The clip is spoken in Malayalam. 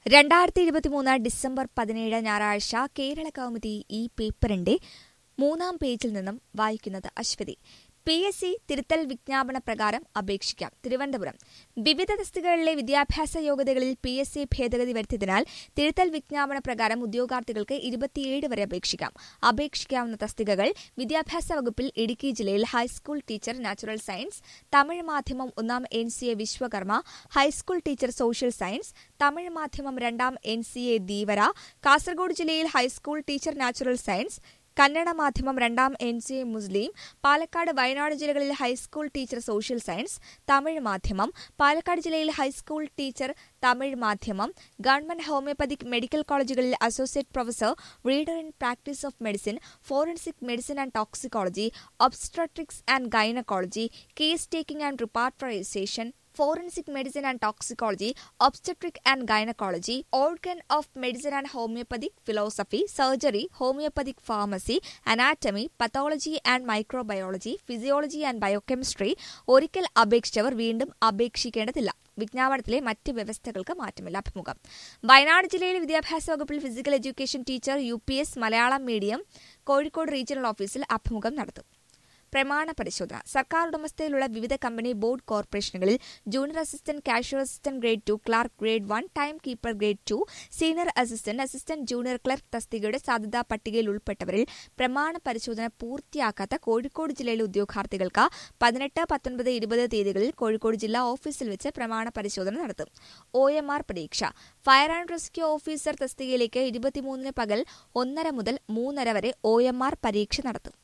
രണ്ടായിരത്തി ഇരുപത്തിമൂന്ന് ഡിസംബർ പതിനേഴ് ഞായറാഴ്ച കേരള കൗമുദി ഈ പേപ്പറിന്റെ മൂന്നാം പേജിൽ നിന്നും വായിക്കുന്നത് അശ്വതി പി എസ് സി തിരുത്തൽ വിജ്ഞാപന പ്രകാരം അപേക്ഷിക്കാം തിരുവനന്തപുരം വിവിധ തസ്തികകളിലെ വിദ്യാഭ്യാസ യോഗ്യതകളിൽ പി എസ് സി ഭേദഗതി വരുത്തിയതിനാൽ തിരുത്തൽ വിജ്ഞാപന പ്രകാരം ഉദ്യോഗാർത്ഥികൾക്ക് ഇരുപത്തിയേഴ് വരെ അപേക്ഷിക്കാം അപേക്ഷിക്കാവുന്ന തസ്തികകൾ വിദ്യാഭ്യാസ വകുപ്പിൽ ഇടുക്കി ജില്ലയിൽ high school teacher natural science Tamil മാധ്യമം ഒന്നാം N C A Vishwakarma high school teacher social science Tamil മാധ്യമം രണ്ടാം N C A Dheevara Kasaragod ജില്ലയിൽ high school teacher natural science Kannada മാധ്യമം രണ്ടാം N C A Muslim Palakkad Wayanad ജില്ലകളിൽ high school teacher social science Tamil മാധ്യമം പാലക്കാട് ജില്ലയിൽ ഹൈസ്കൂൾ ടീച്ചർ തമിഴ് മാധ്യമം ഗവൺമെന്റ് ഹോമിയോപ്പതിക് മെഡിക്കൽ കോളേജുകളിൽ associate professor reader in practice of medicine forensic medicine and toxicology ഒബ്സ്ട്രട്രിക്സ് and gynaecology case taking and repertorisation forensic medicine and toxicology obstetric and gynaecology organon of medicine and homoeopathic philosophy surgery homoeopathic pharmacy anatomy pathology and microbiology physiology and biochemistry ഒരിക്കൽ അപേക്ഷിച്ചവർ വീണ്ടും അപേക്ഷിക്കേണ്ടതില്ല വിജ്ഞാപനത്തിലെ മറ്റ് വ്യവസ്ഥകൾക്ക് മാറ്റമില്ല അഭിമുഖം വയനാട് ജില്ലയിലെ വിദ്യാഭ്യാസ വകുപ്പിൽ physical education teacher U P S Malayalam medium Kozhikode regional ഓഫീസിൽ അഭിമുഖം നടത്തും പ്രമാണ പരിശോധന സർക്കാർ ഉടമസ്ഥയിലുള്ള വിവിധ കമ്പനി ബോർഡ് കോർപ്പറേഷനുകളിൽ junior assistant casual assistant grade two clerk grade one time keeper grade two senior assistant assistant junior clerk തസ്തികയുടെ സാധ്യതാ പട്ടികയിൽ ഉൾപ്പെട്ടവരിൽ പ്രമാണ പരിശോധന പൂർത്തിയാക്കാത്ത കോഴിക്കോട് ജില്ലയിലെ ഉദ്യോഗാർത്ഥികൾക്ക് പതിനെട്ട് പത്തൊൻപത് ഇരുപത് തീയതികളിൽ കോഴിക്കോട് ജില്ലാ ഓഫീസിൽ വെച്ച് പ്രമാണ പരിശോധന നടത്തും ഒ എം ആർ പരീക്ഷ ഫയർ ആൻഡ് റെസ്ക്യൂ ഓഫീസർ തസ്തികയിലേക്ക് ഇരുപത്തിമൂന്നിന് പകൽ ഒന്നര മുതൽ മൂന്നര വരെ ഒ എം ആർ പരീക്ഷ നടത്തും